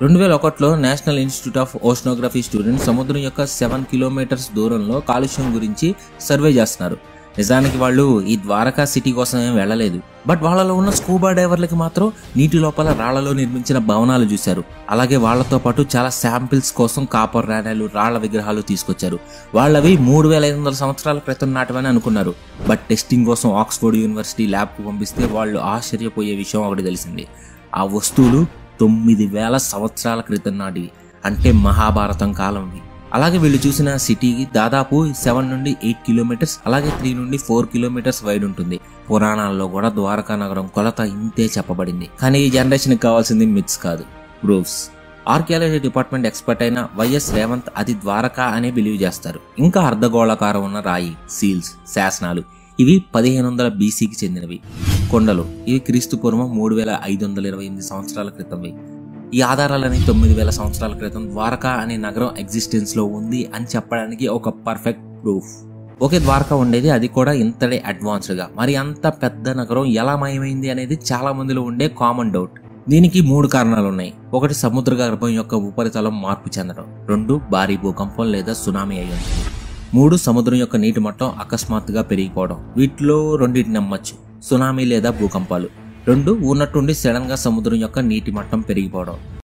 రెండు వేల ఒకటిలో national institute of oceanography student సముద్రం యొక్క సెవెన్ కిలోమీటర్స్ దూరంలో కాలుష్యం గురించి సర్వే చేస్తున్నారు నిజానికి వాళ్ళు ఈ ద్వారకా సిటీ కోసం ఏం వెళ్ళలేదు బట్ వాళ్ళలో ఉన్న స్కూబా డైవర్లకి మాత్రం నీటి లోపల రాళ్లలో నిర్మించిన భవనాలు చూశారు అలాగే వాళ్ళతో పాటు చాలా శాంపిల్స్ కోసం కాపర్ రాణాలు రాళ్ల విగ్రహాలు తీసుకొచ్చారు వాళ్ళవి మూడు వేల ఐదు వందల సంవత్సరాల క్రితం నాటివని అనుకున్నారు బట్ టెస్టింగ్ కోసం ఆక్స్ఫోర్డ్ యూనివర్సిటీ ల్యాబ్కు పంపిస్తే వాళ్ళు ఆశ్చర్యపోయే విషయం ఒకటి తెలిసింది ఆ వస్తువులు తొమ్మిది వేల సంవత్సరాల క్రితం నాటివి అంటే మహాభారతం కాలంవి అలాగే వీళ్ళు చూసిన సిటీకి దాదాపు సెవెన్ నుండి ఎయిట్ కిలోమీటర్స్ అలాగే త్రీ నుండి ఫోర్ కిలోమీటర్స్ వైడ్ ఉంటుంది పురాణాల్లో కూడా ద్వారకా నగరం కొలత ఇంతే చెప్పబడింది కానీ ఈ జనరేషన్ కావాల్సింది మిత్స్ కాదు ప్రూఫ్స్ ఆర్కియాలజీ డిపార్ట్మెంట్ ఎక్స్పర్ట్ అయిన వైఎస్ రేవంత్ అది ద్వారకా అనే బిలీవ్ చేస్తారు ఇంకా అర్ధగోళాకారం ఉన్న రాయి సీల్స్ శాసనాలు ఇవి పదిహేను వందల బీసీకి చెందినవి కొండలు ఇవి క్రీస్తు పూర్వం మూడు వేల ఐదు వందల ఇరవై ఎనిమిది సంవత్సరాల క్రితంవి ఈ ఆధారాలని తొమ్మిది వేల సంవత్సరాల క్రితం ద్వారకా అనే నగరం ఎగ్జిస్టెన్స్ లో ఉంది అని చెప్పడానికి ఒక పర్ఫెక్ట్ ప్రూఫ్ ఒకే ద్వారకా ఉండేది అది కూడా ఇంతడే అడ్వాన్స్డ్ గా మరి అంత పెద్ద నగరం ఎలా మాయమైంది అనేది చాలా మందిలో ఉండే కామన్ డౌట్ దీనికి మూడు కారణాలు ఉన్నాయి ఒకటి సముద్ర గర్భం యొక్క ఉపరితలం మార్పు చెందడం రెండు భారీ భూకంపం లేదా సునామీ అయి ఉంటుంది మూడు సముద్రం యొక్క నీటి మట్టం అకస్మాత్తుగా పెరిగిపోవడం వీటిలో రెండింటిని నమ్మచ్చు సునామీ లేదా భూకంపాలు రెండు ఉన్నట్టుండి సడన్ గా సముద్రం యొక్క నీటి మట్టం పెరిగిపోవడం